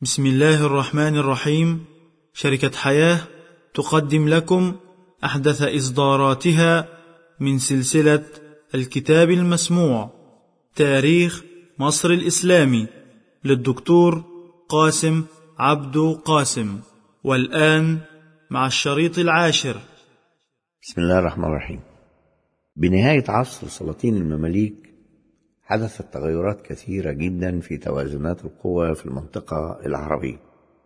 بسم الله الرحمن الرحيم شركة حياة تقدم لكم أحدث إصداراتها من سلسلة الكتاب المسموع تاريخ مصر الإسلامي للدكتور قاسم عبدو قاسم والآن مع الشريط العاشر بسم الله الرحمن الرحيم بنهاية عصر سلاطين المماليك حدثت تغيرات كثيرة جدا في توازنات القوى في المنطقة العربية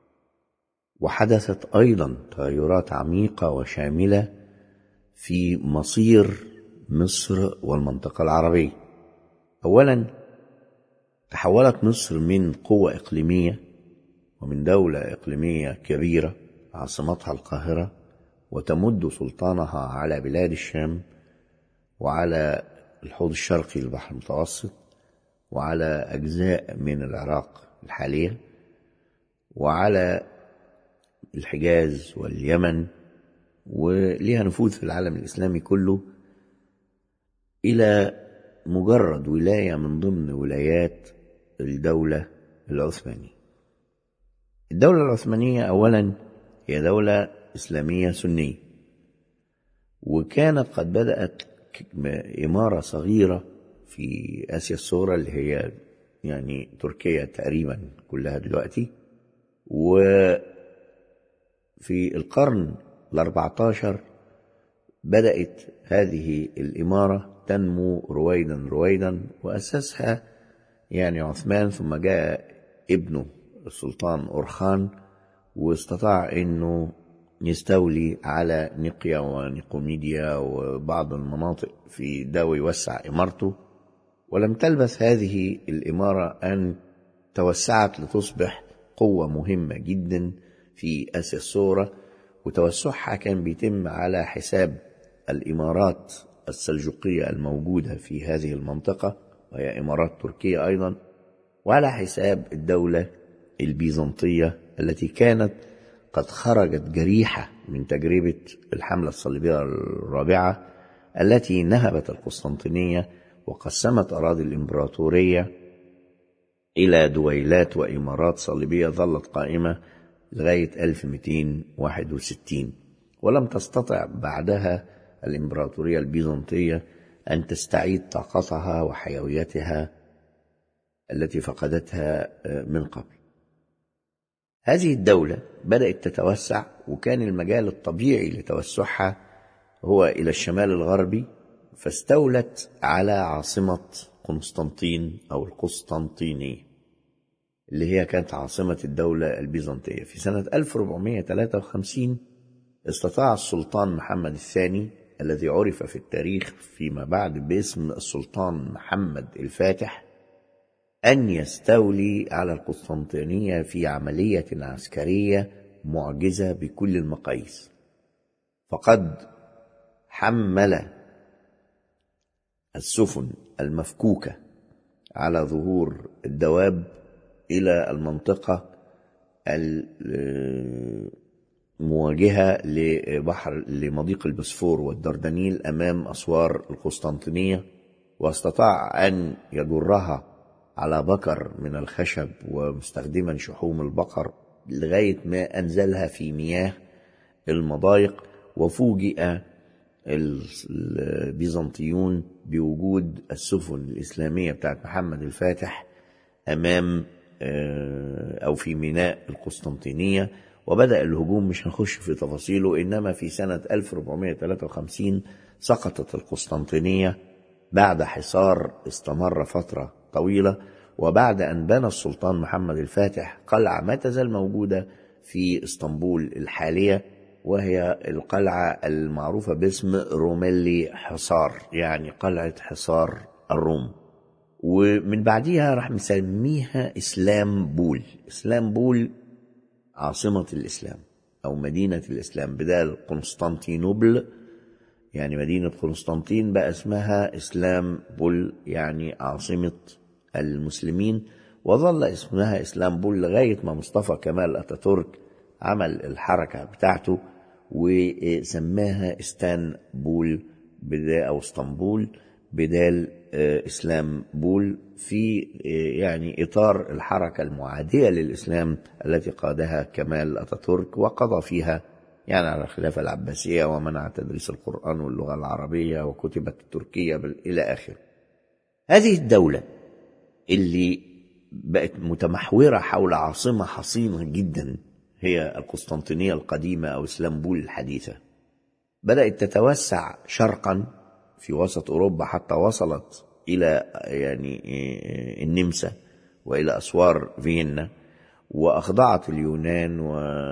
وحدثت أيضا تغيرات عميقة وشاملة في مصير مصر والمنطقة العربية أولا تحولت مصر من قوة إقليمية ومن دولة إقليمية كبيرة عاصمتها القاهرة وتمد سلطانها على بلاد الشام وعلى الحوض الشرقي للبحر المتوسط وعلى أجزاء من العراق الحالية وعلى الحجاز واليمن وليها نفوذ في العالم الإسلامي كله إلى مجرد ولاية من ضمن ولايات الدولة العثمانية الدولة العثمانية أولا هي دولة إسلامية سنية وكانت قد بدأت إمارة صغيرة في آسيا الصغرى اللي هي يعني تركيا تقريبا كلها دلوقتي وفي القرن الأربعة عشر بدأت هذه الإمارة تنمو رويدا رويدا وأسسها يعني عثمان ثم جاء ابنه السلطان أورخان واستطاع أنه يستولي على نقيا ونيقوميديا وبعض المناطق في ده ويوسع إمارته ولم تلبث هذه الإمارة أن توسعت لتصبح قوة مهمة جدا في آسيا الصغرى وتوسعها كان بيتم على حساب الإمارات السلجوقية الموجودة في هذه المنطقة وهي إمارات تركية أيضا وعلى حساب الدولة البيزنطية التي كانت قد خرجت جريحة من تجربة الحملة الصليبية الرابعة التي نهبت القسطنطينية وقسمت أراضي الإمبراطورية إلى دويلات وإمارات صليبية ظلت قائمة لغاية 1261 ولم تستطع بعدها الإمبراطورية البيزنطية أن تستعيد طاقتها وحيويتها التي فقدتها من قبل هذه الدولة بدأت تتوسع وكان المجال الطبيعي لتوسعها هو إلى الشمال الغربي فاستولت على عاصمة قسطنطين أو القسطنطينية اللي هي كانت عاصمة الدولة البيزنطية في سنة 1453 استطاع السلطان محمد الثاني الذي عرف في التاريخ فيما بعد باسم السلطان محمد الفاتح أن يستولي على القسطنطينية في عملية عسكرية معجزة بكل المقاييس فقد حمل السفن المفكوكة على ظهور الدواب إلى المنطقة المواجهة لبحر لمضيق البسفور والدردنيل أمام أسوار القسطنطينية واستطاع أن يجرها على بكر من الخشب ومستخدما شحوم البقر لغاية ما أنزلها في مياه المضايق وفوجئ البيزنطيون بوجود السفن الإسلامية بتاعت محمد الفاتح أمام أو في ميناء القسطنطينية وبدأ الهجوم مش هنخش في تفاصيله إنما في سنة 1453 سقطت القسطنطينية بعد حصار استمر فترة طويلة وبعد أن بنى السلطان محمد الفاتح قلعة ما تزال موجودة في اسطنبول الحالية وهي القلعة المعروفة باسم روميلي حصار يعني قلعة حصار الروم ومن بعديها راح مسميها إسلامبول إسلامبول عاصمة الإسلام أو مدينة الإسلام بدال قسطنطينوبل يعني مدينة قسطنطين بقى اسمها إسلامبول يعني عاصمة المسلمين وظل اسمها إسلامبول لغاية ما مصطفى كمال أتاتورك عمل الحركة بتاعته وسماها استانبول أو اسطنبول بدال إسلام بول في يعني إطار الحركة المعادية للإسلام التي قادها كمال أتاتورك وقضى فيها يعني على الخلافة العباسية ومنع تدريس القرآن واللغة العربية وكتبت التركية إلى آخره هذه الدولة اللي بقت متمحورة حول عاصمة حصينة جدا هي القسطنطينية القديمة أو اسلامبول الحديثة بدأت تتوسع شرقا في وسط أوروبا حتى وصلت إلى يعني النمسا وإلى أسوار فيينا وأخضعت اليونان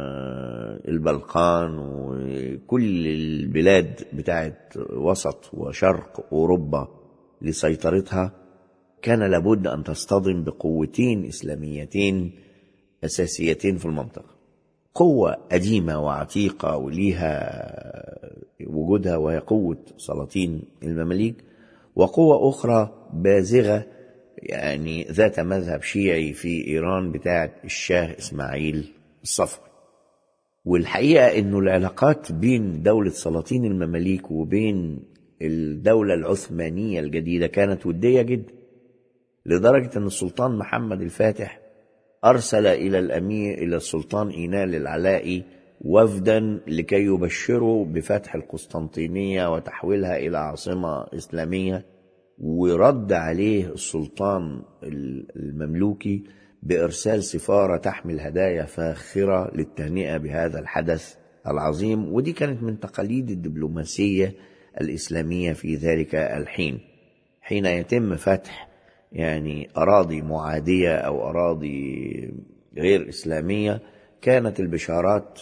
والبلقان وكل البلاد بتاعت وسط وشرق أوروبا لسيطرتها كان لابد أن تصطدم بقوتين إسلاميتين أساسيتين في المنطقة قوة قديمة وعتيقة وليها وجودها وهي قوة سلاطين المماليك وقوة أخرى بازغة يعني ذات مذهب شيعي في إيران بتاعة الشاه إسماعيل الصفوي والحقيقة أنه العلاقات بين دولة سلاطين المماليك وبين الدولة العثمانية الجديدة كانت ودية جدا لدرجة أن السلطان محمد الفاتح أرسل إلى الأمير إلى السلطان إينال العلائي وفدا لكي يبشروا بفتح القسطنطينية وتحويلها إلى عاصمة إسلامية ورد عليه السلطان المملوكي بإرسال سفارة تحمل هدايا فاخرة للتهنئة بهذا الحدث العظيم ودي كانت من تقاليد الدبلوماسية الإسلامية في ذلك الحين حين يتم فتح يعني أراضي معادية أو أراضي غير إسلامية كانت البشارات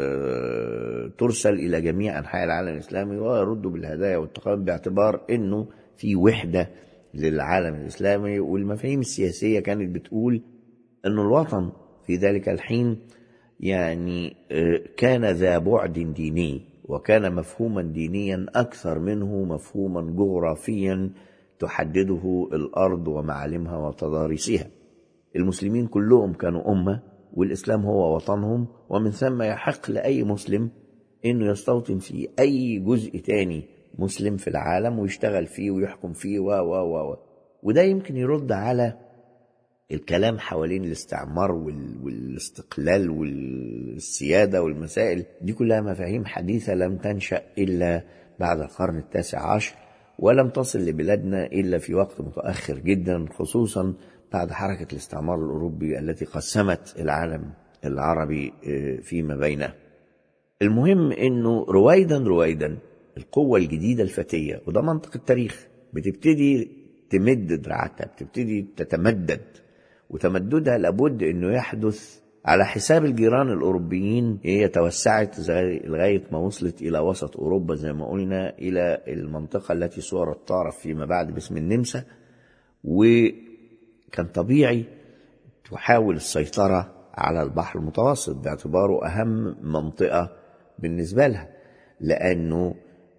ترسل إلى جميع أنحاء العالم الإسلامي ويردوا بالهدايا والتقدم باعتبار أنه في وحدة للعالم الإسلامي والمفاهيم السياسية كانت بتقول أن الوطن في ذلك الحين يعني كان ذا بعد ديني وكان مفهوما دينيا أكثر منه مفهوما جغرافيا تحدده الأرض ومعالمها وتضاريسها المسلمين كلهم كانوا أمة والإسلام هو وطنهم ومن ثم يحق لأي مسلم أنه يستوطن في أي جزء تاني مسلم في العالم ويشتغل فيه ويحكم فيه و و و و وده يمكن يرد على الكلام حوالين الاستعمار والاستقلال والسيادة والمسائل دي كلها مفاهيم حديثة لم تنشأ إلا بعد القرن التاسع عشر ولم تصل لبلادنا إلا في وقت متأخر جدا خصوصا بعد حركة الاستعمار الأوروبي التي قسمت العالم العربي فيما بينه المهم أنه رويدا رويدا القوة الجديدة الفتية وده منطق التاريخ بتبتدي تمد دراعاتها بتبتدي تتمدد وتمددها لابد أنه يحدث على حساب الجيران الأوروبيين هي توسعت لغاية ما وصلت إلى وسط أوروبا زي ما قلنا إلى المنطقة التي صورت تعرف فيما بعد باسم النمسا وكان طبيعي تحاول السيطرة على البحر المتوسط باعتباره أهم منطقة بالنسبة لها لأنه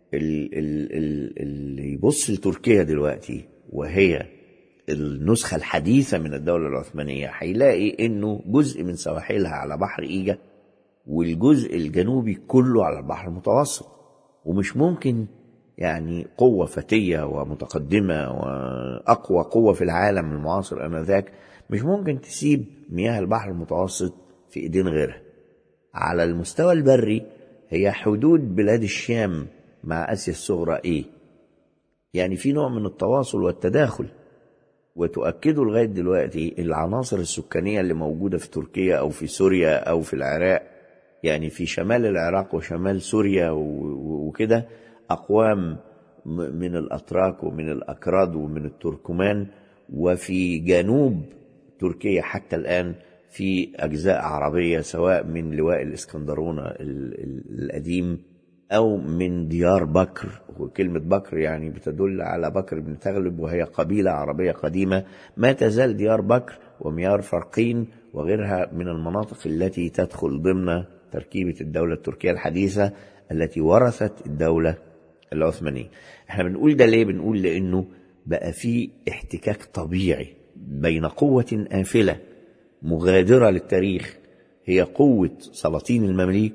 اللي يبص لتركيا دلوقتي وهي النسخة الحديثة من الدولة العثمانية هيلاقي انه جزء من سواحلها على بحر ايجا والجزء الجنوبي كله على البحر المتوسط ومش ممكن يعني قوة فتية ومتقدمة وأقوى قوة في العالم المعاصر آنذاك مش ممكن تسيب مياه البحر المتوسط في إيدين غيرها على المستوى البري هي حدود بلاد الشام مع آسيا الصغرى إيه يعني في نوع من التواصل والتداخل وتؤكدوا لغايه دلوقتي العناصر السكانيه اللي موجوده في تركيا او في سوريا او في العراق يعني في شمال العراق وشمال سوريا وكده اقوام من الاتراك ومن الاكراد ومن التركمان وفي جنوب تركيا حتى الان في اجزاء عربيه سواء من لواء الاسكندرونه القديم أو من ديار بكر وكلمة بكر يعني بتدل على بكر بن تغلب وهي قبيلة عربية قديمة ما تزال ديار بكر وميار فرقين وغيرها من المناطق التي تدخل ضمن تركيبة الدولة التركية الحديثة التي ورثت الدولة العثمانية احنا بنقول ده ليه بنقول لأنه بقى في احتكاك طبيعي بين قوة آفلة مغادرة للتاريخ هي قوة سلاطين المماليك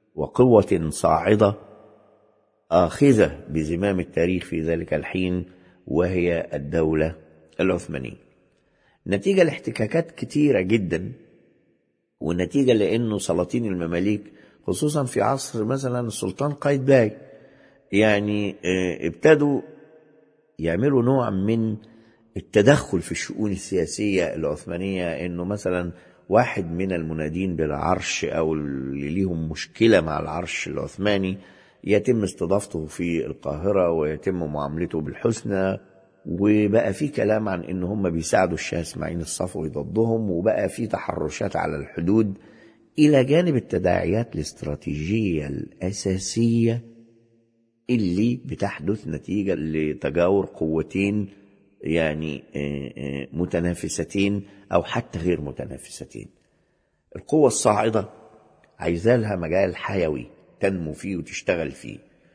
وقوة صاعدة آخذة بزمام التاريخ في ذلك الحين وهي الدولة العثمانية نتيجة لاحتكاكات كتيرة جدا ونتيجة لأنه سلاطين المماليك خصوصا في عصر مثلا السلطان قايتباي يعني ابتدوا يعملوا نوع من التدخل في الشؤون السياسية العثمانية انه مثلا واحد من المنادين بالعرش او اللي ليهم مشكلة مع العرش العثماني يتم استضافته في القاهرة ويتم معاملته بالحسنى وبقى في كلام عن ان هم بيساعدوا الشاه اسماعيل الصفوي ضدهم وبقى في تحرشات على الحدود الى جانب التداعيات الاستراتيجيه الاساسيه اللي بتحدث نتيجه لتجاور قوتين يعني متنافستين او حتى غير متنافستين القوه الصاعده عايزة لها مجال حيوي تنمو فيه وتشتغل فيه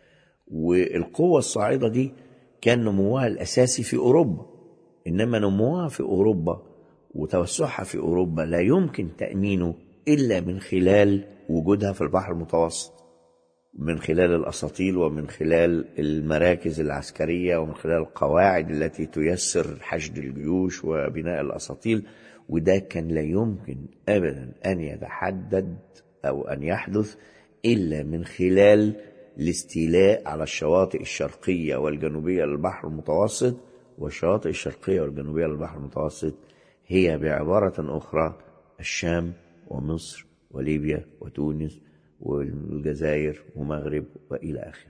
والقوه الصاعده دي كان نموها الأساسي في أوروبا إنما نموها في أوروبا وتوسعها في أوروبا لا يمكن تأمينه إلا من خلال وجودها في البحر المتوسط من خلال الأساطيل ومن خلال المراكز العسكرية ومن خلال القواعد التي تيسر حشد الجيوش وبناء الأساطيل وده كان لا يمكن أبدا أن يتحدد أو أن يحدث إلا من خلال الاستيلاء على الشواطئ الشرقية والجنوبية للبحر المتوسط والشواطئ الشرقية والجنوبية للبحر المتوسط هي بعبارة أخرى الشام ومصر وليبيا وتونس والجزائر ومغرب وإلى آخره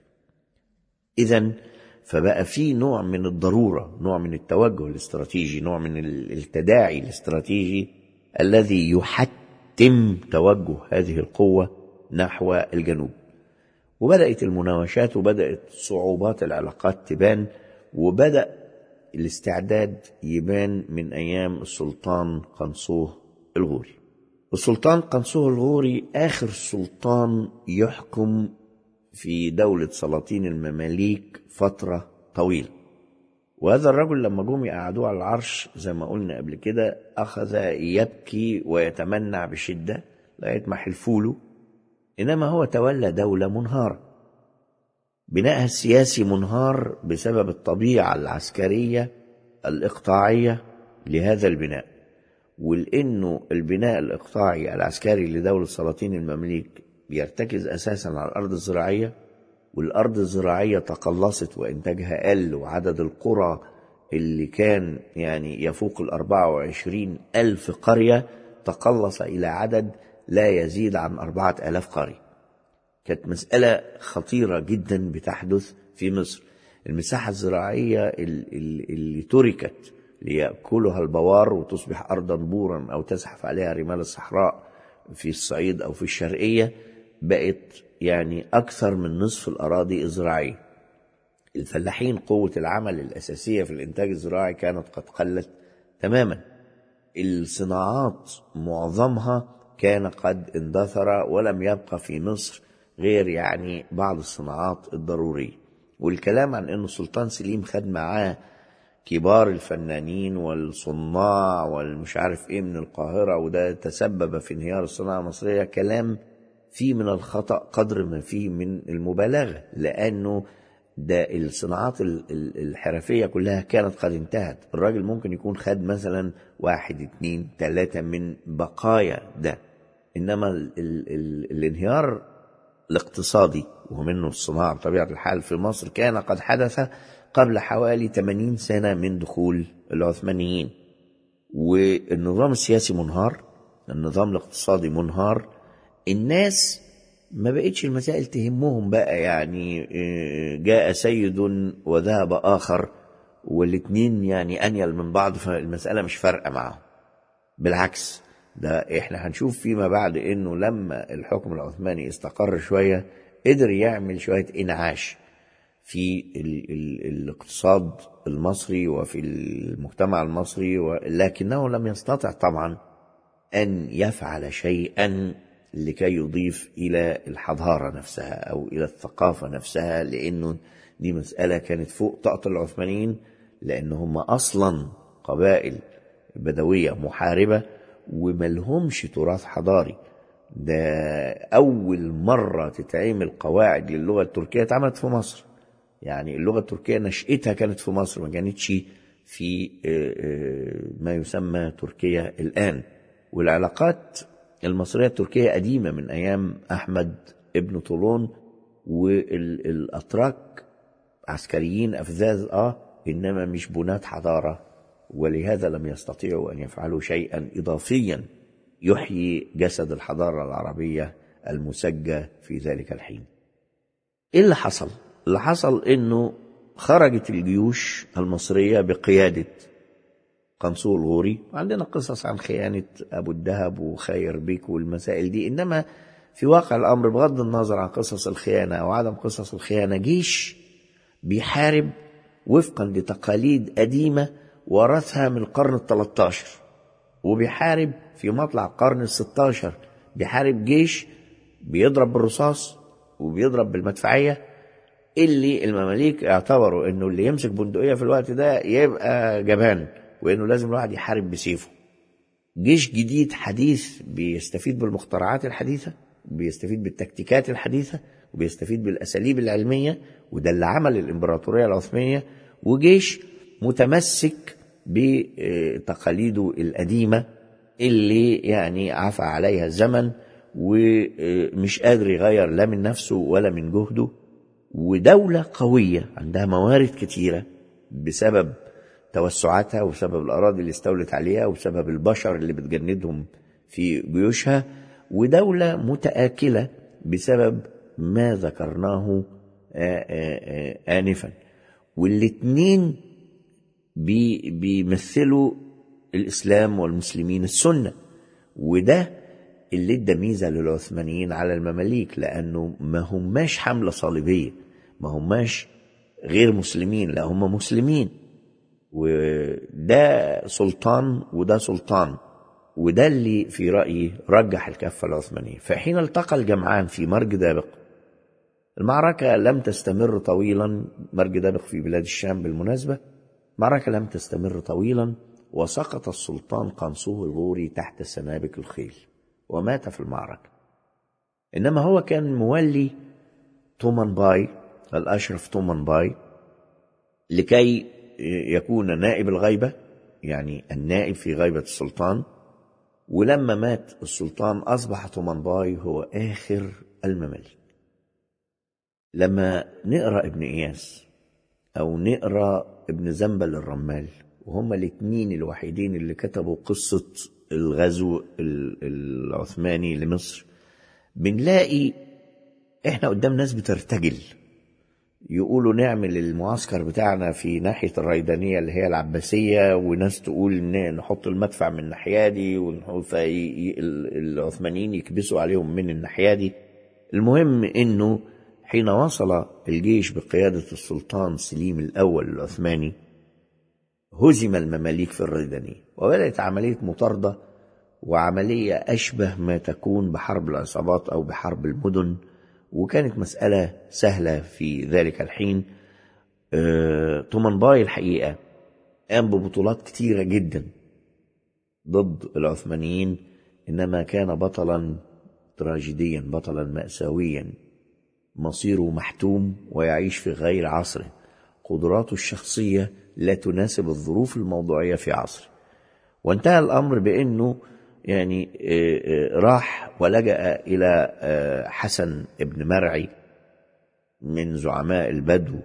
إذا فبقى في نوع من الضرورة نوع من التوجه الاستراتيجي نوع من التداعي الاستراتيجي الذي يحتم توجه هذه القوة نحو الجنوب وبدأت المناوشات وبدأت صعوبات العلاقات تبان وبدأ الاستعداد يبان من أيام السلطان قنصوه الغوري السلطان قنصوه الغوري آخر سلطان يحكم في دولة سلاطين المماليك فترة طويلة وهذا الرجل لما جم يقعدوه على العرش زي ما قلنا قبل كده أخذ يبكي ويتمنع بشدة لغاية ما حلفوله إنما هو تولى دولة منهارة بنائها السياسي منهار بسبب الطبيعة العسكرية الإقطاعية لهذا البناء ولأنه البناء الإقطاعي العسكري لدولة سلاطين المماليك بيرتكز أساسا على الأرض الزراعية والأرض الزراعية تقلصت وإنتاجها قل وعدد القرى اللي كان يعني يفوق الأربعة وعشرين ألف قرية تقلص إلى عدد لا يزيد عن أربعة آلاف قرية كانت مسألة خطيرة جدا بتحدث في مصر المساحة الزراعية اللي تركت ليأكلها البوار وتصبح أرضا بورا أو تزحف عليها رمال الصحراء في الصعيد أو في الشرقية بقت يعني أكثر من نصف الأراضي الزراعية الفلاحين قوة العمل الأساسية في الإنتاج الزراعي كانت قد قلت تماما الصناعات معظمها كان قد اندثر ولم يبقى في مصر غير يعني بعض الصناعات الضرورية والكلام عن أن السلطان سليم خد معاه كبار الفنانين والصناع والمش عارف ايه من القاهرة وده تسبب في انهيار الصناعة المصرية كلام فيه من الخطأ قدر ما فيه من المبالغة لأنه ده الصناعات الحرفية كلها كانت قد انتهت الراجل ممكن يكون خد مثلا واحد اتنين تلاتة من بقايا ده إنما ال ال ال الانهيار الاقتصادي ومنه الصناعة بطبيعة الحال في مصر كان قد حدث قبل حوالي 80 سنة من دخول العثمانيين والنظام السياسي منهار النظام الاقتصادي منهار الناس ما بقتش المسائل تهمهم بقى يعني جاء سيد وذهب آخر والاتنين يعني أنيل من بعض فالمسألة مش فارقة معهم بالعكس ده احنا هنشوف فيما بعد انه لما الحكم العثماني استقر شوية قدر يعمل شوية انعاش في ال ال الاقتصاد المصري وفي المجتمع المصري لكنه لم يستطع طبعا أن يفعل شيئا لكي يضيف إلى الحضارة نفسها أو إلى الثقافة نفسها لأنه دي مسألة كانت فوق طاقة العثمانيين لأن هم أصلا قبائل بدوية محاربة وملهمش تراث حضاري ده أول مرة تتعمل قواعد للغة التركية اتعملت في مصر يعني اللغة التركية نشأتها كانت في مصر ما كانتش في ما يسمى تركيا الآن والعلاقات المصرية التركية قديمة من أيام أحمد ابن طولون والأتراك عسكريين أفذاذ آه إنما مش بناة حضارة ولهذا لم يستطيعوا أن يفعلوا شيئا إضافيا يحيي جسد الحضارة العربية المسجى في ذلك الحين إيه اللي حصل؟ اللي حصل إنه خرجت الجيوش المصرية بقيادة قنصور الغوري عندنا قصص عن خيانة أبو الدهب وخير بيك والمسائل دي إنما في واقع الأمر بغض النظر عن قصص الخيانة أو عدم قصص الخيانة جيش بيحارب وفقا لتقاليد قديمة ورثها من القرن الثلاثة وبيحارب في مطلع القرن الستاشر بيحارب جيش بيضرب بالرصاص وبيضرب بالمدفعية اللي المماليك اعتبروا انه اللي يمسك بندقية في الوقت ده يبقى جبان وانه لازم الواحد يحارب بسيفه جيش جديد حديث بيستفيد بالمخترعات الحديثة بيستفيد بالتكتيكات الحديثة وبيستفيد بالأساليب العلمية وده اللي عمل الإمبراطورية العثمانية وجيش متمسك بتقاليده القديمة اللي يعني عفى عليها الزمن ومش قادر يغير لا من نفسه ولا من جهده ودولة قوية عندها موارد كتيرة بسبب توسعاتها وبسبب الأراضي اللي استولت عليها وبسبب البشر اللي بتجندهم في جيوشها ودولة متآكلة بسبب ما ذكرناه آنفا والاتنين بيمثلوا الإسلام والمسلمين السنة وده اللي ادى ميزة للعثمانيين على المماليك لأنه ما هماش حملة صليبية ما هماش غير مسلمين لا هم مسلمين وده سلطان وده سلطان وده اللي في رأيي رجح الكفة العثمانية فحين التقى الجمعان في مرج دابق المعركة لم تستمر طويلا مرج دابق في بلاد الشام بالمناسبة المعركة لم تستمر طويلا وسقط السلطان قنصوه الغوري تحت سنابك الخيل ومات في المعركة إنما هو كان مولي تومان باي الأشرف تومان باي لكي يكون نائب الغيبة يعني النائب في غيبة السلطان ولما مات السلطان أصبح تومان باي هو آخر المماليك لما نقرأ ابن إياس أو نقرأ ابن زنبل الرمال وهما الاثنين الوحيدين اللي كتبوا قصة الغزو العثماني لمصر بنلاقي احنا قدام ناس بترتجل يقولوا نعمل المعسكر بتاعنا في ناحية الريدانية اللي هي العباسية وناس تقول نحط المدفع من الناحية دي العثمانيين يكبسوا عليهم من الناحية دي المهم انه حين وصل الجيش بقيادة السلطان سليم الأول العثماني هزم المماليك في الريدانية وبدأت عملية مطاردة وعملية أشبه ما تكون بحرب العصابات أو بحرب المدن وكانت مسألة سهلة في ذلك الحين أه تومنباي الحقيقة قام ببطولات كتيرة جدا ضد العثمانيين إنما كان بطلا تراجيديا بطلا مأساويا مصيره محتوم ويعيش في غير عصره قدراته الشخصية لا تناسب الظروف الموضوعية في عصره وانتهى الأمر بأنه يعني راح ولجأ إلى حسن ابن مرعي من زعماء البدو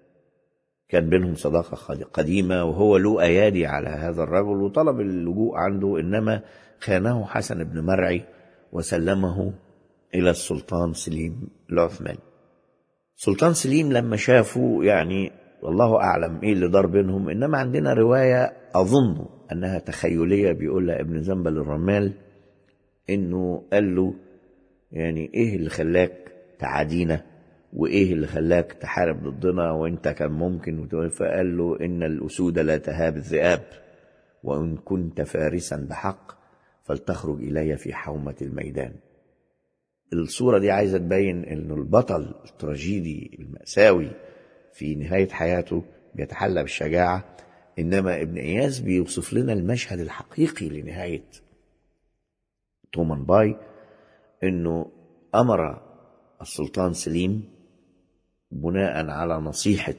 كان بينهم صداقة قديمة وهو له أيادي على هذا الرجل وطلب اللجوء عنده إنما خانه حسن بن مرعي وسلمه إلى السلطان سليم العثماني سلطان سليم لما شافه يعني والله أعلم إيه اللي دار بينهم إنما عندنا رواية أظن أنها تخيلية بيقولها ابن زنبل الرمال إنه قال له يعني إيه اللي خلاك تعادينا وإيه اللي خلاك تحارب ضدنا وإنت كان ممكن فقال له إن الأسود لا تهاب الذئاب وإن كنت فارسا بحق فلتخرج إلي في حومة الميدان الصورة دي عايزة تبين إنه البطل التراجيدي المأساوي في نهاية حياته بيتحلى بالشجاعة إنما ابن إياس بيوصف لنا المشهد الحقيقي لنهاية تومان باي إنه أمر السلطان سليم بناء على نصيحة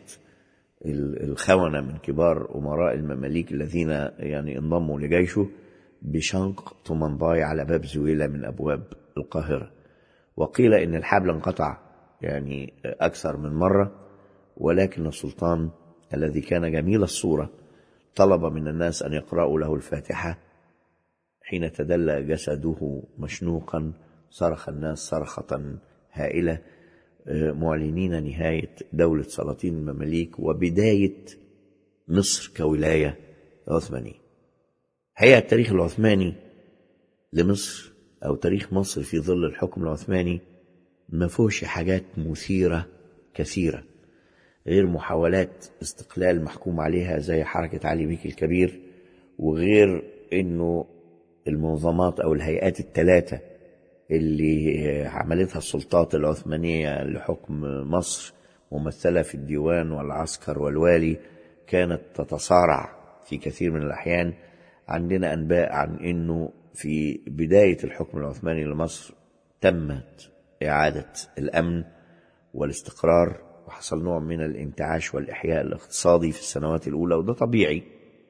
الخونة من كبار أمراء المماليك الذين يعني انضموا لجيشه بشنق طمنباي على باب زويلة من أبواب القاهرة وقيل إن الحبل انقطع يعني أكثر من مرة ولكن السلطان الذي كان جميل الصورة طلب من الناس أن يقرأوا له الفاتحة حين تدلى جسده مشنوقا صرخ الناس صرخة هائلة معلنين نهاية دولة سلاطين المماليك وبداية مصر كولاية عثمانية هي التاريخ العثماني لمصر أو تاريخ مصر في ظل الحكم العثماني ما فيهوش حاجات مثيرة كثيرة غير محاولات استقلال محكوم عليها زي حركة علي بيك الكبير وغير انه المنظمات او الهيئات الثلاثة اللي عملتها السلطات العثمانية لحكم مصر ممثلة في الديوان والعسكر والوالي كانت تتصارع في كثير من الأحيان عندنا أنباء عن أنه في بداية الحكم العثماني لمصر تمت إعادة الأمن والاستقرار وحصل نوع من الانتعاش والإحياء الاقتصادي في السنوات الأولى وده طبيعي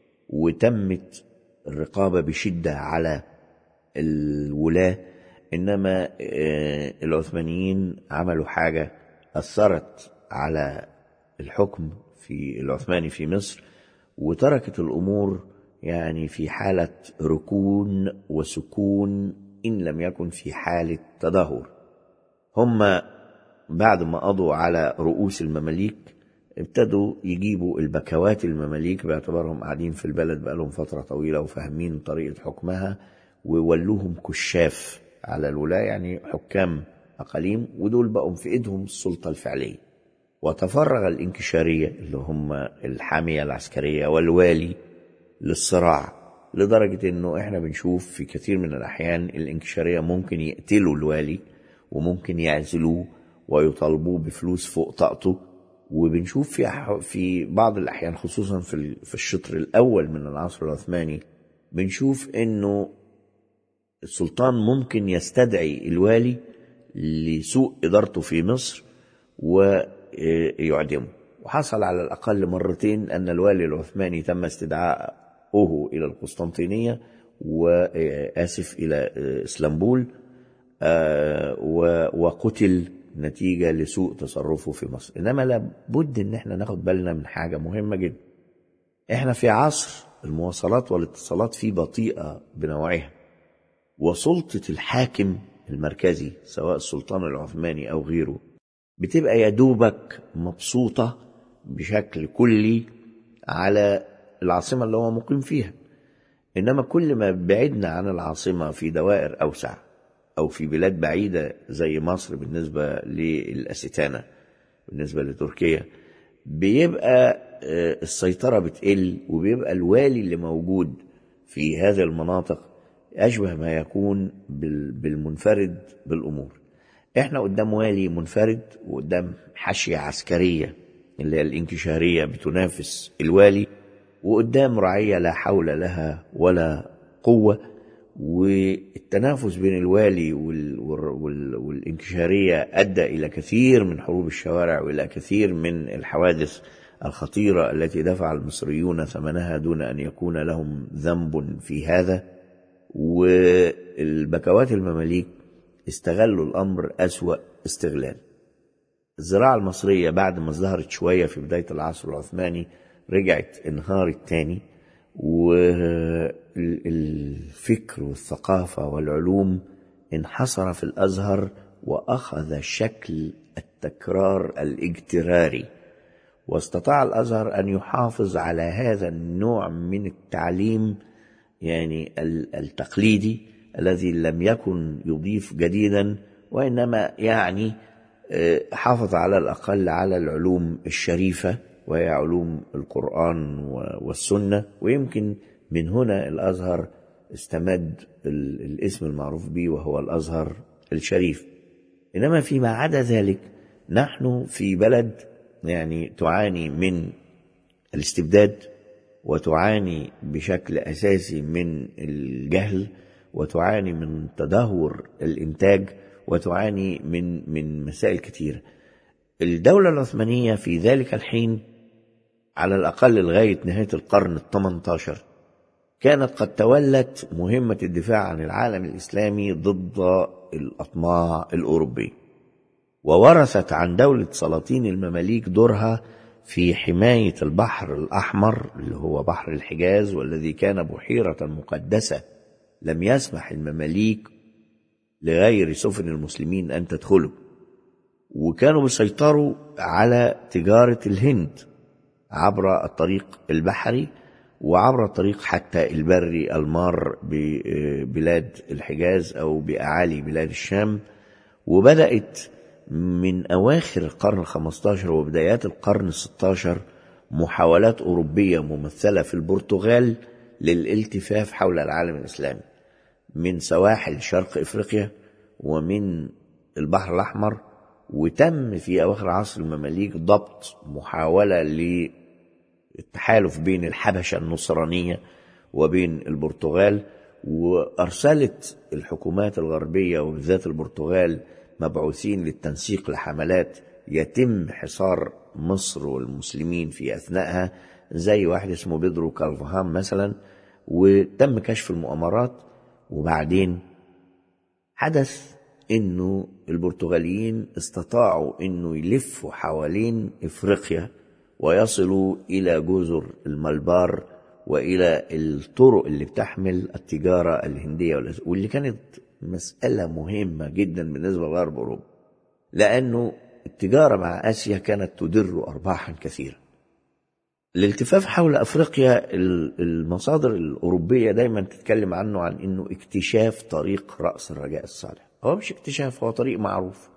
وتمت الرقابة بشدة على الولاة إنما العثمانيين عملوا حاجة أثرت على الحكم في العثماني في مصر وتركت الأمور يعني في حالة ركون وسكون إن لم يكن في حالة تدهور هم بعد ما قضوا على رؤوس المماليك ابتدوا يجيبوا البكوات المماليك باعتبارهم قاعدين في البلد بقالهم فترة طويلة وفاهمين طريقة حكمها ويولوهم كشاف على الولاة يعني حكام أقاليم ودول بقوا في إيدهم السلطة الفعلية وتفرغ الإنكشارية اللي هم الحامية العسكرية والوالي للصراع لدرجة إنه إحنا بنشوف في كثير من الأحيان الإنكشارية ممكن يقتلوا الوالي وممكن يعزلوه ويطالبوه بفلوس فوق طاقته وبنشوف في في بعض الاحيان خصوصا في في الشطر الاول من العصر العثماني بنشوف انه السلطان ممكن يستدعي الوالي لسوء ادارته في مصر ويعدمه وحصل على الاقل مرتين ان الوالي العثماني تم استدعائه الى القسطنطينيه واسف الى اسلامبول وقتل نتيجة لسوء تصرفه في مصر إنما لابد إن احنا ناخد بالنا من حاجة مهمة جدا احنا في عصر المواصلات والاتصالات فيه بطيئة بنوعها وسلطة الحاكم المركزي سواء السلطان العثماني أو غيره بتبقى يدوبك مبسوطة بشكل كلي على العاصمة اللي هو مقيم فيها إنما كل ما بعدنا عن العاصمة في دوائر أوسع أو في بلاد بعيدة زي مصر بالنسبة للأستانة بالنسبة لتركيا بيبقى السيطرة بتقل وبيبقى الوالي اللي موجود في هذه المناطق أشبه ما يكون بالمنفرد بالأمور احنا قدام والي منفرد وقدام حاشية عسكرية اللي هي الانكشارية بتنافس الوالي وقدام رعية لا حول لها ولا قوة والتنافس بين الوالي وال... وال... والانكشارية أدى إلى كثير من حروب الشوارع وإلى كثير من الحوادث الخطيرة التي دفع المصريون ثمنها دون أن يكون لهم ذنب في هذا والبكوات المماليك استغلوا الأمر أسوأ استغلال الزراعة المصرية بعد ما ازدهرت شوية في بداية العصر العثماني رجعت انهارت تاني والفكر والثقافة والعلوم انحصر في الأزهر وأخذ شكل التكرار الاجتراري واستطاع الأزهر أن يحافظ على هذا النوع من التعليم يعني التقليدي الذي لم يكن يضيف جديدا وإنما يعني حافظ على الأقل على العلوم الشريفة وهي علوم القرآن والسنة ويمكن من هنا الأزهر استمد الاسم المعروف به وهو الأزهر الشريف إنما فيما عدا ذلك نحن في بلد يعني تعاني من الاستبداد وتعاني بشكل أساسي من الجهل وتعاني من تدهور الإنتاج وتعاني من من مسائل كثيرة الدولة العثمانية في ذلك الحين على الأقل لغاية نهاية القرن الثمنتاشر كانت قد تولت مهمة الدفاع عن العالم الإسلامي ضد الأطماع الأوروبية وورثت عن دولة سلاطين المماليك دورها في حماية البحر الأحمر اللي هو بحر الحجاز والذي كان بحيرة مقدسة لم يسمح المماليك لغير سفن المسلمين أن تدخله وكانوا بيسيطروا على تجارة الهند عبر الطريق البحري وعبر الطريق حتى البري المار ببلاد الحجاز أو بأعالي بلاد الشام وبدأت من أواخر القرن الخمستاشر وبدايات القرن الستاشر محاولات أوروبية ممثلة في البرتغال للالتفاف حول العالم الإسلامي من سواحل شرق إفريقيا ومن البحر الأحمر وتم في أواخر عصر المماليك ضبط محاولة للتحالف بين الحبشة النصرانية وبين البرتغال وأرسلت الحكومات الغربية وبالذات البرتغال مبعوثين للتنسيق لحملات يتم حصار مصر والمسلمين في أثناءها زي واحد اسمه بيدرو كالفهام مثلا وتم كشف المؤامرات وبعدين حدث انه البرتغاليين استطاعوا انه يلفوا حوالين افريقيا ويصلوا الى جزر الملبار والى الطرق اللي بتحمل التجاره الهنديه واللي كانت مساله مهمه جدا بالنسبه لغرب اوروبا لانه التجاره مع اسيا كانت تدر ارباحا كثيره الالتفاف حول افريقيا المصادر الاوروبيه دايما تتكلم عنه عن انه اكتشاف طريق راس الرجاء الصالح هو مش اكتشاف هو طريق معروف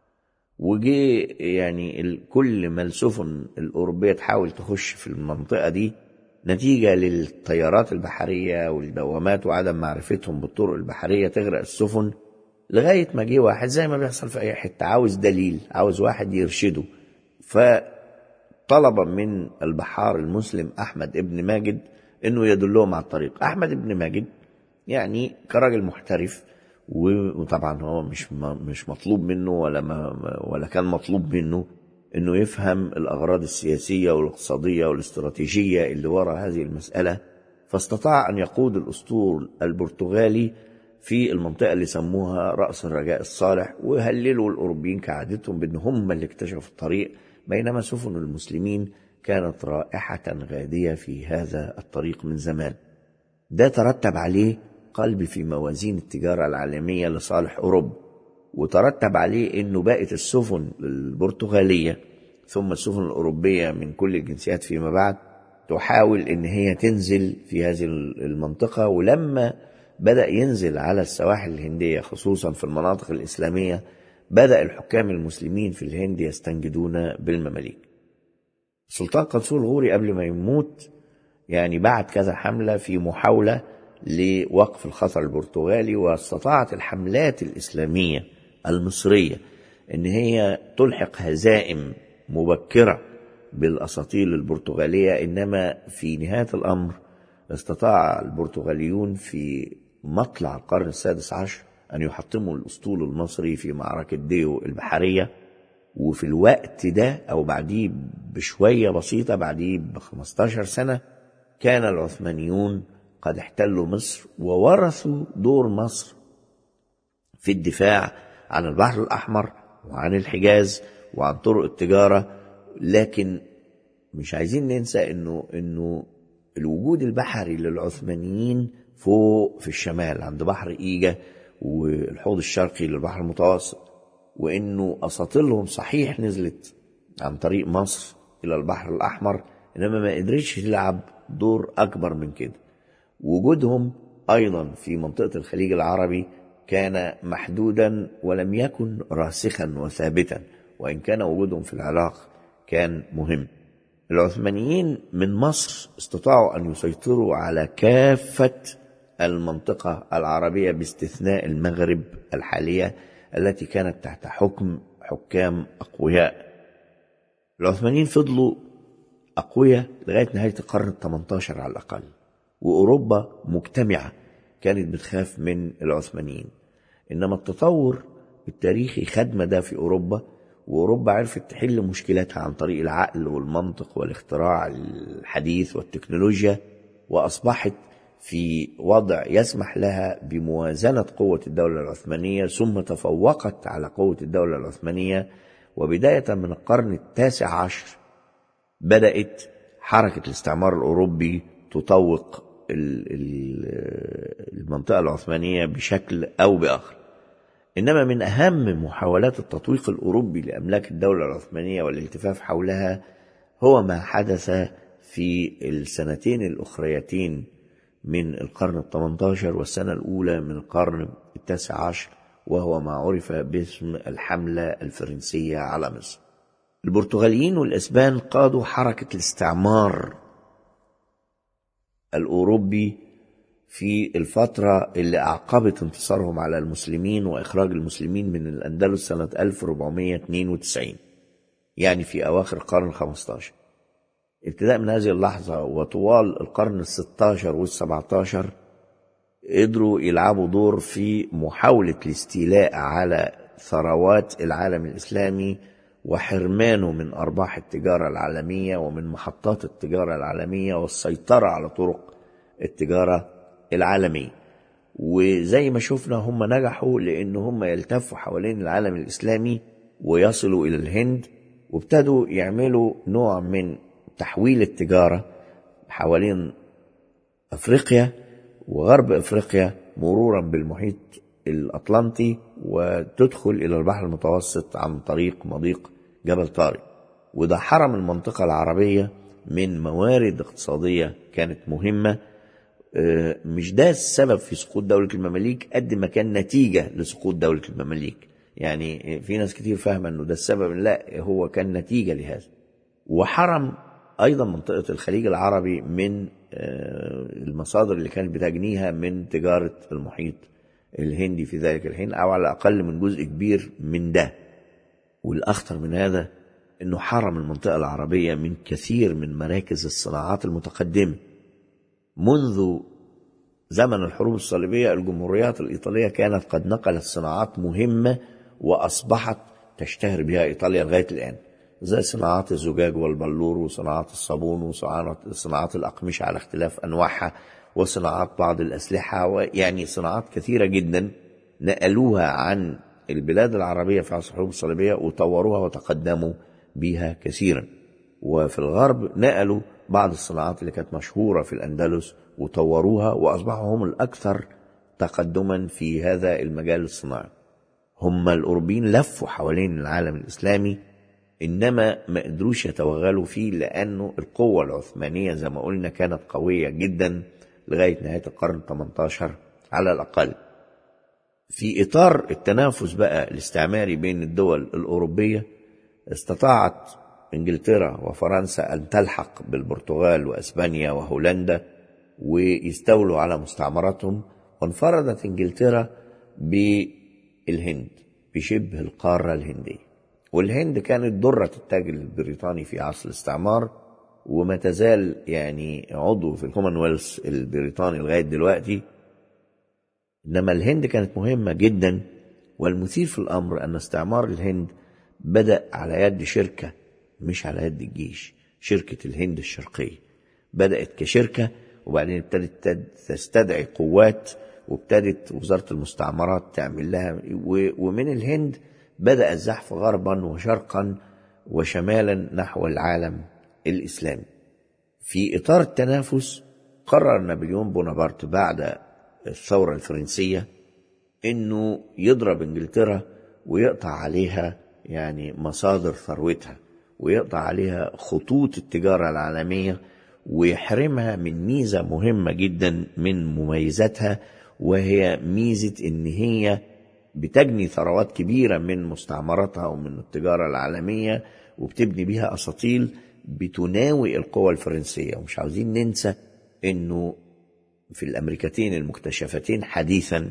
وجي يعني كل ما السفن الأوروبية تحاول تخش في المنطقة دي نتيجة للتيارات البحرية والدوامات وعدم معرفتهم بالطرق البحرية تغرق السفن لغاية ما جه واحد زي ما بيحصل في أي حتة عاوز دليل عاوز واحد يرشده فطلب من البحار المسلم أحمد ابن ماجد إنه يدلهم على الطريق أحمد ابن ماجد يعني كراجل محترف وطبعا هو مش مش مطلوب منه ولا ما ولا كان مطلوب منه انه يفهم الاغراض السياسيه والاقتصاديه والاستراتيجيه اللي وراء هذه المساله فاستطاع ان يقود الاسطول البرتغالي في المنطقه اللي سموها راس الرجاء الصالح وهللوا الاوروبيين كعادتهم بان هم اللي اكتشفوا الطريق بينما سفن المسلمين كانت رائحه غاديه في هذا الطريق من زمان ده ترتب عليه قلب في موازين التجارة العالمية لصالح أوروبا وترتب عليه أنه بقت السفن البرتغالية ثم السفن الأوروبية من كل الجنسيات فيما بعد تحاول أن هي تنزل في هذه المنطقة ولما بدأ ينزل على السواحل الهندية خصوصا في المناطق الإسلامية بدأ الحكام المسلمين في الهند يستنجدون بالمماليك السلطان قنصور الغوري قبل ما يموت يعني بعت كذا حملة في محاولة لوقف الخطر البرتغالي واستطاعت الحملات الإسلامية المصرية إن هي تلحق هزائم مبكرة بالأساطيل البرتغالية إنما في نهاية الأمر استطاع البرتغاليون في مطلع القرن السادس عشر أن يحطموا الأسطول المصري في معركة ديو البحرية وفي الوقت ده أو بعديه بشوية بسيطة بعديه ب 15 سنة كان العثمانيون قد احتلوا مصر وورثوا دور مصر في الدفاع عن البحر الأحمر وعن الحجاز وعن طرق التجارة لكن مش عايزين ننسى انه انه الوجود البحري للعثمانيين فوق في الشمال عند بحر ايجا والحوض الشرقي للبحر المتوسط وانه اساطيلهم صحيح نزلت عن طريق مصر الى البحر الاحمر انما ما قدرتش تلعب دور اكبر من كده وجودهم ايضا في منطقه الخليج العربي كان محدودا ولم يكن راسخا وثابتا وان كان وجودهم في العراق كان مهم العثمانيين من مصر استطاعوا ان يسيطروا على كافه المنطقه العربيه باستثناء المغرب الحاليه التي كانت تحت حكم حكام اقوياء العثمانيين فضلوا اقوياء لغايه نهايه القرن ال18 على الاقل واوروبا مجتمعه كانت بتخاف من العثمانيين انما التطور التاريخي خد ده في اوروبا وأوروبا عرفت تحل مشكلاتها عن طريق العقل والمنطق والاختراع الحديث والتكنولوجيا وأصبحت في وضع يسمح لها بموازنة قوة الدولة العثمانية ثم تفوقت على قوة الدولة العثمانية وبداية من القرن التاسع عشر بدأت حركة الاستعمار الأوروبي تطوق المنطقة العثمانية بشكل أو بآخر إنما من أهم محاولات التطويق الأوروبي لأملاك الدولة العثمانية والالتفاف حولها هو ما حدث في السنتين الأخريتين من القرن الثمنتاشر والسنة الأولى من القرن التاسع عشر وهو ما عرف باسم الحملة الفرنسية على مصر البرتغاليين والإسبان قادوا حركة الاستعمار الأوروبي في الفترة اللي أعقبت انتصارهم على المسلمين وإخراج المسلمين من الأندلس سنة 1492 يعني في أواخر القرن الخمستاشر ابتداء من هذه اللحظة وطوال القرن الستاشر والسبعتاشر قدروا يلعبوا دور في محاولة الاستيلاء على ثروات العالم الإسلامي وحرمانه من أرباح التجارة العالمية ومن محطات التجارة العالمية والسيطرة على طرق التجارة العالمية وزي ما شفنا هم نجحوا لأن هم يلتفوا حوالين العالم الإسلامي ويصلوا إلى الهند وابتدوا يعملوا نوع من تحويل التجارة حوالين أفريقيا وغرب أفريقيا مرورا بالمحيط الأطلنطي وتدخل إلى البحر المتوسط عن طريق مضيق جبل طارق وده حرم المنطقة العربية من موارد اقتصادية كانت مهمة مش ده السبب في سقوط دولة المماليك قد ما كان نتيجة لسقوط دولة المماليك يعني في ناس كتير فاهمة انه ده السبب لا هو كان نتيجة لهذا وحرم ايضا منطقة الخليج العربي من المصادر اللي كانت بتجنيها من تجارة المحيط الهندي في ذلك الحين او على الاقل من جزء كبير من ده والاخطر من هذا انه حرم المنطقة العربية من كثير من مراكز الصناعات المتقدمة منذ زمن الحروب الصليبية الجمهوريات الإيطالية كانت قد نقلت صناعات مهمة وأصبحت تشتهر بها إيطاليا لغاية الآن زي صناعات الزجاج والبلور وصناعات الصابون وصناعات الأقمشة على اختلاف أنواعها وصناعات بعض الأسلحة يعني صناعات كثيرة جدا نقلوها عن البلاد العربية في عصر الحروب الصليبية وطوروها وتقدموا بها كثيرا وفي الغرب نقلوا بعض الصناعات اللي كانت مشهورة في الأندلس وطوروها وأصبحوا هم الأكثر تقدما في هذا المجال الصناعي هم الأوروبيين لفوا حوالين العالم الإسلامي إنما ما قدروش يتوغلوا فيه لأنه القوة العثمانية زي ما قلنا كانت قوية جدا لغاية نهاية القرن 18 على الأقل في إطار التنافس بقى الاستعماري بين الدول الأوروبية استطاعت انجلترا وفرنسا ان تلحق بالبرتغال واسبانيا وهولندا ويستولوا على مستعمراتهم وانفردت انجلترا بالهند بشبه القاره الهنديه والهند كانت دره التاج البريطاني في عصر الاستعمار وما تزال يعني عضو في الكومنولث البريطاني لغايه دلوقتي انما الهند كانت مهمه جدا والمثير في الامر ان استعمار الهند بدا على يد شركه مش على يد الجيش شركة الهند الشرقية بدأت كشركة وبعدين ابتدت تستدعي قوات وابتدت وزارة المستعمرات تعمل لها ومن الهند بدأ الزحف غربا وشرقا وشمالا نحو العالم الإسلامي في إطار التنافس قرر نابليون بونابرت بعد الثورة الفرنسية إنه يضرب إنجلترا ويقطع عليها يعني مصادر ثروتها ويقطع عليها خطوط التجارة العالمية ويحرمها من ميزة مهمة جدا من مميزاتها وهي ميزة إن هي بتجني ثروات كبيرة من مستعمراتها ومن التجارة العالمية وبتبني بيها أساطيل بتناوي القوى الفرنسية ومش عاوزين ننسى إنه في الأمريكتين المكتشفتين حديثا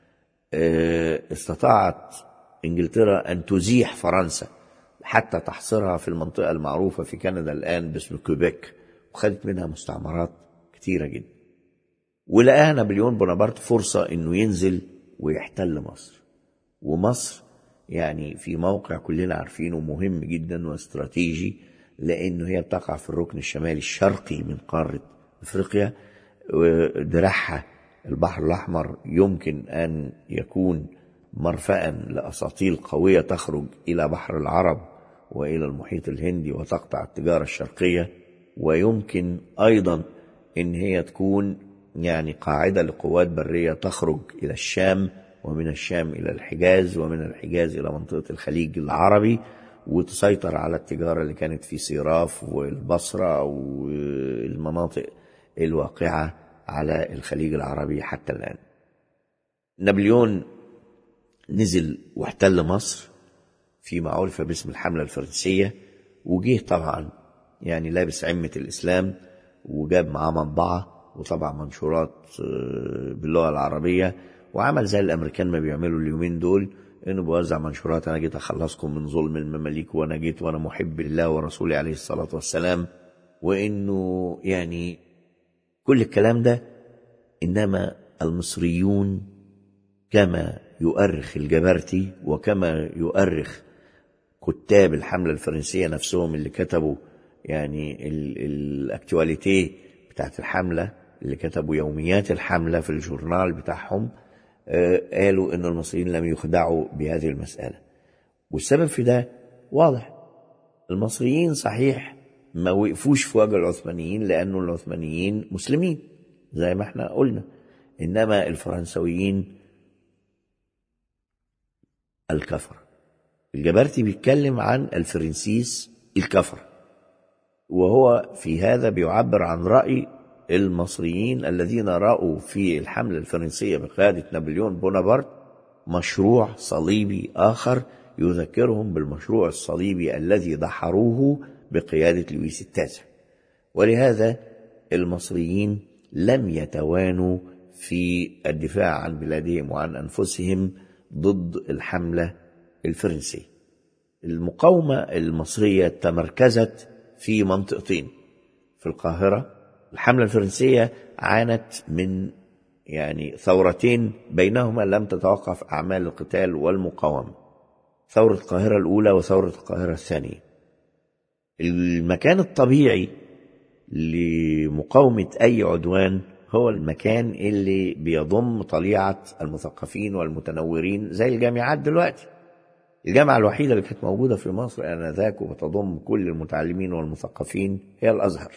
استطاعت إنجلترا أن تزيح فرنسا حتى تحصرها في المنطقة المعروفة في كندا الآن باسم كوبيك وخدت منها مستعمرات كتيرة جدا ولقاها نابليون بونابرت فرصة انه ينزل ويحتل مصر ومصر يعني في موقع كلنا عارفينه مهم جدا واستراتيجي لأنه هي بتقع في الركن الشمالي الشرقي من قارة أفريقيا ودراعها البحر الأحمر يمكن أن يكون مرفأ لأساطيل قوية تخرج إلى بحر العرب وإلى المحيط الهندي وتقطع التجارة الشرقية ويمكن أيضا إن هي تكون يعني قاعدة لقوات برية تخرج إلى الشام ومن الشام إلى الحجاز ومن الحجاز إلى منطقة الخليج العربي وتسيطر على التجارة اللي كانت في صراف والبصرة والمناطق الواقعة على الخليج العربي حتى الآن نابليون نزل واحتل مصر فيما عرف باسم الحملة الفرنسية وجه طبعا يعني لابس عمة الإسلام وجاب معاه مطبعة وطبع منشورات باللغة العربية وعمل زي الأمريكان ما بيعملوا اليومين دول إنه بيوزع منشورات أنا جيت أخلصكم من ظلم المماليك وأنا جيت وأنا محب لله ورسوله عليه الصلاة والسلام وإنه يعني كل الكلام ده إنما المصريون كما يؤرخ الجبرتي وكما يؤرخ كتاب الحملة الفرنسية نفسهم اللي كتبوا يعني الاكتواليتي بتاعت الحملة اللي كتبوا يوميات الحملة في الجورنال بتاعهم قالوا ان المصريين لم يخدعوا بهذه المسألة والسبب في ده واضح المصريين صحيح ما وقفوش في وجه العثمانيين لأنه العثمانيين مسلمين زي ما احنا قلنا إنما الفرنسويين الكفر الجبرتي بيتكلم عن الفرنسيس الكفر وهو في هذا بيعبر عن رأي المصريين الذين رأوا في الحملة الفرنسية بقيادة نابليون بونابرت مشروع صليبي آخر يذكرهم بالمشروع الصليبي الذي دحروه بقيادة لويس التاسع ولهذا المصريين لم يتوانوا في الدفاع عن بلادهم وعن أنفسهم ضد الحملة الفرنسية المقاومة المصرية تمركزت في منطقتين في القاهرة الحملة الفرنسية عانت من يعني ثورتين بينهما لم تتوقف أعمال القتال والمقاومة ثورة القاهرة الأولى وثورة القاهرة الثانية المكان الطبيعي لمقاومة أي عدوان هو المكان اللي بيضم طليعة المثقفين والمتنورين زي الجامعات دلوقتي الجامعة الوحيدة اللي كانت موجودة في مصر آنذاك وبتضم كل المتعلمين والمثقفين هي الأزهر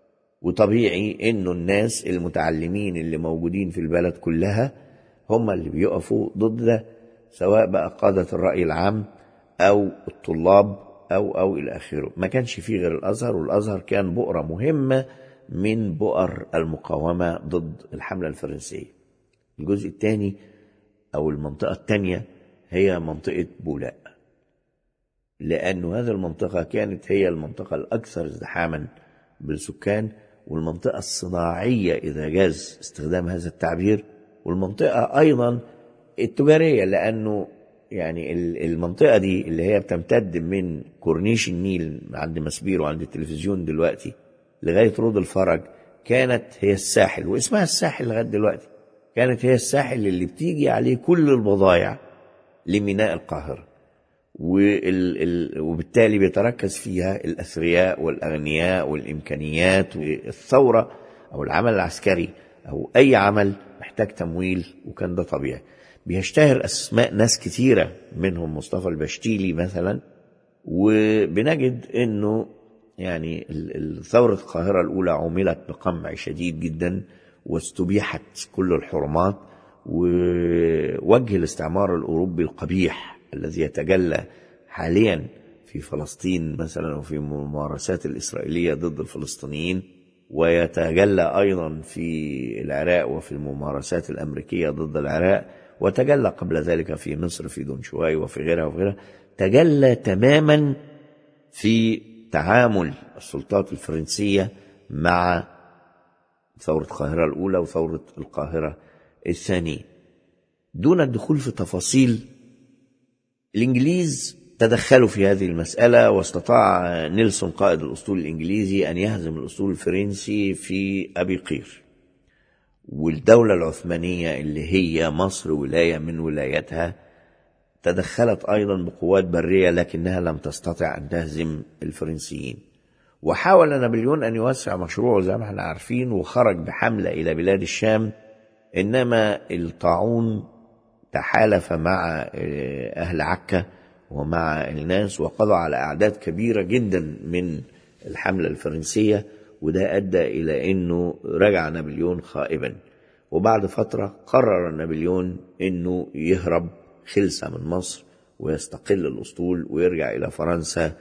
وطبيعي إنه الناس المتعلمين اللي موجودين في البلد كلها هم اللي بيقفوا ضد ده سواء بقى قادة الرأي العام أو الطلاب أو أو إلى آخره ما كانش فيه غير الأزهر والأزهر كان بؤرة مهمة من بؤر المقاومة ضد الحملة الفرنسية الجزء الثاني أو المنطقة الثانية هي منطقة بولاء لأن هذه المنطقة كانت هي المنطقة الأكثر ازدحاما بالسكان والمنطقة الصناعية إذا جاز استخدام هذا التعبير والمنطقة أيضا التجارية لأنه يعني المنطقة دي اللي هي بتمتد من كورنيش النيل عند مسبير وعند التلفزيون دلوقتي لغاية رود الفرج كانت هي الساحل واسمها الساحل لغاية دلوقتي كانت هي الساحل اللي بتيجي عليه كل البضائع لميناء القاهرة وبالتالي بيتركز فيها الأثرياء والأغنياء والإمكانيات والثورة أو العمل العسكري أو أي عمل محتاج تمويل وكان ده طبيعي بيشتهر أسماء ناس كتيرة منهم مصطفى البشتيلي مثلا وبنجد أنه يعني ثورة القاهرة الأولى عملت بقمع شديد جدا واستبيحت كل الحرمات ووجه الاستعمار الأوروبي القبيح الذي يتجلى حاليا في فلسطين مثلا وفي الممارسات الإسرائيلية ضد الفلسطينيين ويتجلى أيضا في العراق وفي الممارسات الأمريكية ضد العراق وتجلى قبل ذلك في مصر في دونشواي وفي غيرها وفي غيرها تجلى تماما في تعامل السلطات الفرنسية مع ثورة القاهرة الأولى وثورة القاهرة الثانية دون الدخول في تفاصيل الإنجليز تدخلوا في هذه المسألة واستطاع نيلسون قائد الأسطول الإنجليزي أن يهزم الأسطول الفرنسي في أبي قير والدولة العثمانية اللي هي مصر ولاية من ولاياتها تدخلت أيضا بقوات برية لكنها لم تستطع أن تهزم الفرنسيين وحاول نابليون أن يوسع مشروعه زي ما احنا عارفين وخرج بحملة إلى بلاد الشام إنما الطاعون تحالف مع أهل عكا ومع الناس وقضى على أعداد كبيرة جدا من الحملة الفرنسية وده أدى إلى أنه رجع نابليون خائبا وبعد فترة قرر نابليون أنه يهرب خلسة من مصر ويستقل الأسطول ويرجع إلى فرنسا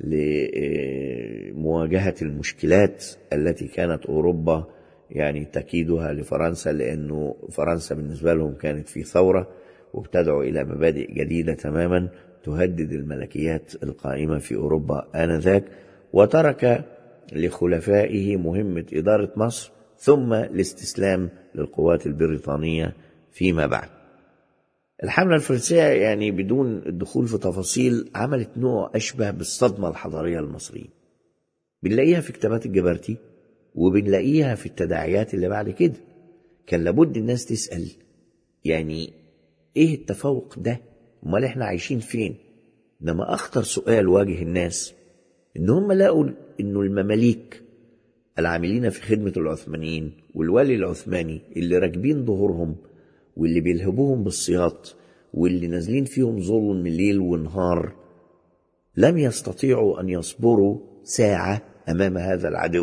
لمواجهة المشكلات التي كانت أوروبا يعني تكيدها لفرنسا لأنه فرنسا بالنسبة لهم كانت في ثورة وابتدعوا إلى مبادئ جديدة تماما تهدد الملكيات القائمة في أوروبا آنذاك وترك لخلفائه مهمة إدارة مصر ثم الاستسلام للقوات البريطانية فيما بعد الحملة الفرنسية يعني بدون الدخول في تفاصيل عملت نوع أشبه بالصدمة الحضارية المصرية بنلاقيها في كتابات الجبرتي وبنلاقيها في التداعيات اللي بعد كده كان لابد الناس تسأل يعني ايه التفوق ده امال احنا عايشين فين انما اخطر سؤال واجه الناس ان هم لقوا انه المماليك العاملين في خدمة العثمانيين والولي العثماني اللي راكبين ظهورهم واللي بيلهبوهم بالسياط واللي نازلين فيهم ظلم من ليل ونهار لم يستطيعوا أن يصبروا ساعة أمام هذا العدو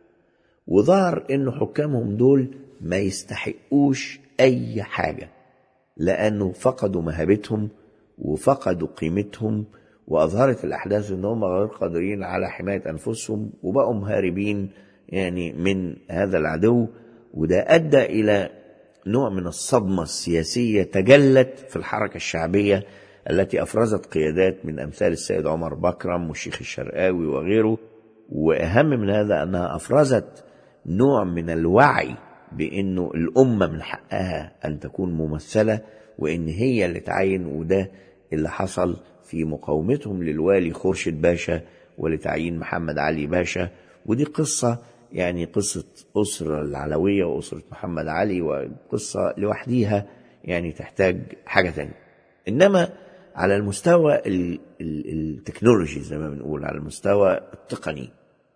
وظهر أن حكامهم دول ما يستحقوش أي حاجة لأنه فقدوا مهابتهم وفقدوا قيمتهم وأظهرت الأحداث أن هم غير قادرين على حماية أنفسهم وبقوا مهاربين يعني من هذا العدو وده أدى إلى نوع من الصدمة السياسية تجلت في الحركة الشعبية التي أفرزت قيادات من أمثال السيد عمر بكرم والشيخ الشرقاوي وغيره وأهم من هذا أنها أفرزت نوع من الوعي بأنه الأمة من حقها أن تكون ممثلة وإن هي اللي تعين وده اللي حصل في مقاومتهم للوالي خورشيد باشا ولتعيين محمد علي باشا ودي قصة يعني قصة أسرة العلوية وأسرة محمد علي وقصة لوحديها يعني تحتاج حاجة تانية إنما على المستوى التكنولوجي زي ما بنقول على المستوى التقني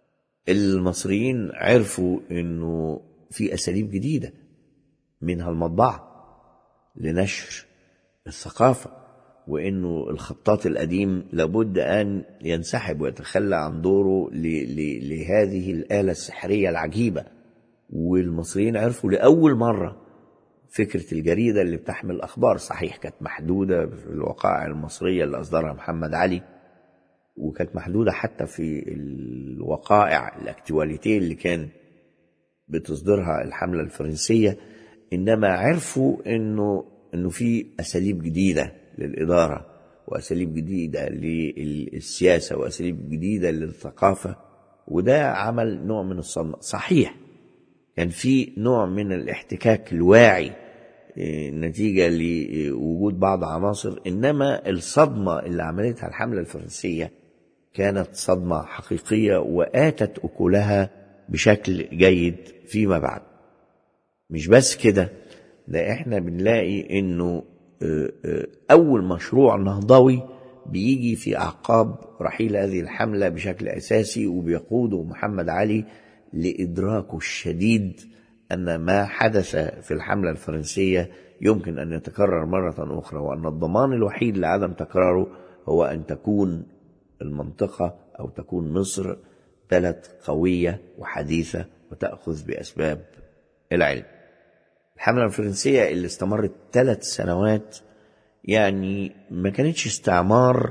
المصريين عرفوا انه في اساليب جديده منها المطبعه لنشر الثقافه وانه الخطاط القديم لابد ان ينسحب ويتخلى عن دوره لهذه الاله السحريه العجيبه والمصريين عرفوا لاول مره فكره الجريده اللي بتحمل اخبار صحيح كانت محدوده في الوقائع المصريه اللي اصدرها محمد علي وكانت محدوده حتى في الوقائع الاكتواليتي اللي كان بتصدرها الحمله الفرنسيه انما عرفوا انه انه في اساليب جديده للإدارة وأساليب جديدة للسياسة وأساليب جديدة للثقافة وده عمل نوع من الصدمة صحيح كان في نوع من الاحتكاك الواعي نتيجة لوجود بعض عناصر إنما الصدمة اللي عملتها الحملة الفرنسية كانت صدمة حقيقية وآتت أكلها بشكل جيد فيما بعد مش بس كده ده احنا بنلاقي انه أول مشروع نهضوي بيجي في أعقاب رحيل هذه الحملة بشكل أساسي وبيقوده محمد علي لإدراكه الشديد أن ما حدث في الحملة الفرنسية يمكن أن يتكرر مرة أخرى وأن الضمان الوحيد لعدم تكراره هو أن تكون المنطقة أو تكون مصر بلد قوية وحديثة وتأخذ بأسباب العلم الحملة الفرنسية اللي استمرت ثلاث سنوات يعني ما كانتش استعمار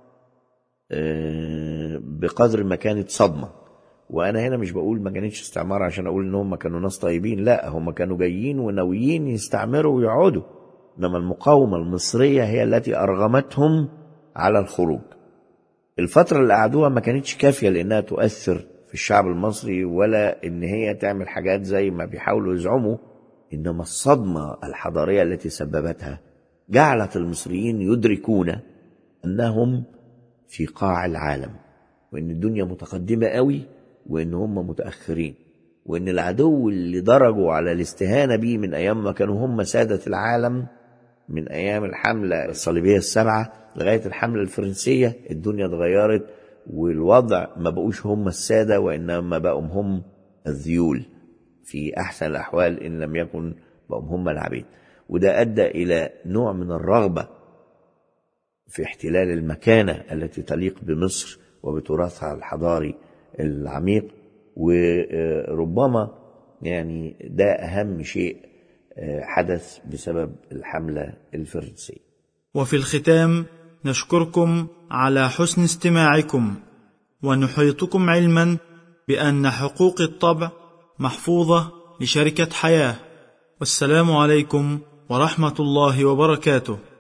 بقدر ما كانت صدمة وأنا هنا مش بقول ما كانتش استعمار عشان أقول إن هم كانوا ناس طيبين لا هم كانوا جايين وناويين يستعمروا ويقعدوا إنما المقاومة المصرية هي التي أرغمتهم على الخروج الفترة اللي قعدوها ما كانتش كافية لأنها تؤثر في الشعب المصري ولا إن هي تعمل حاجات زي ما بيحاولوا يزعموا إنما الصدمة الحضارية التي سببتها جعلت المصريين يدركون أنهم في قاع العالم وإن الدنيا متقدمة قوي وإن هم متأخرين وإن العدو اللي درجوا على الاستهانة به من أيام ما كانوا هم سادة العالم من أيام الحملة الصليبية السبعة لغاية الحملة الفرنسية الدنيا اتغيرت والوضع ما بقوش هم السادة وإنما بقوا هم الذيول في أحسن الأحوال إن لم يكن بقوا هم العبيد وده أدى إلى نوع من الرغبة في احتلال المكانة التي تليق بمصر وبتراثها الحضاري العميق وربما يعني ده أهم شيء حدث بسبب الحملة الفرنسية وفي الختام نشكركم على حسن استماعكم ونحيطكم علما بأن حقوق الطبع محفوظة لشركة حياة والسلام عليكم ورحمة الله وبركاته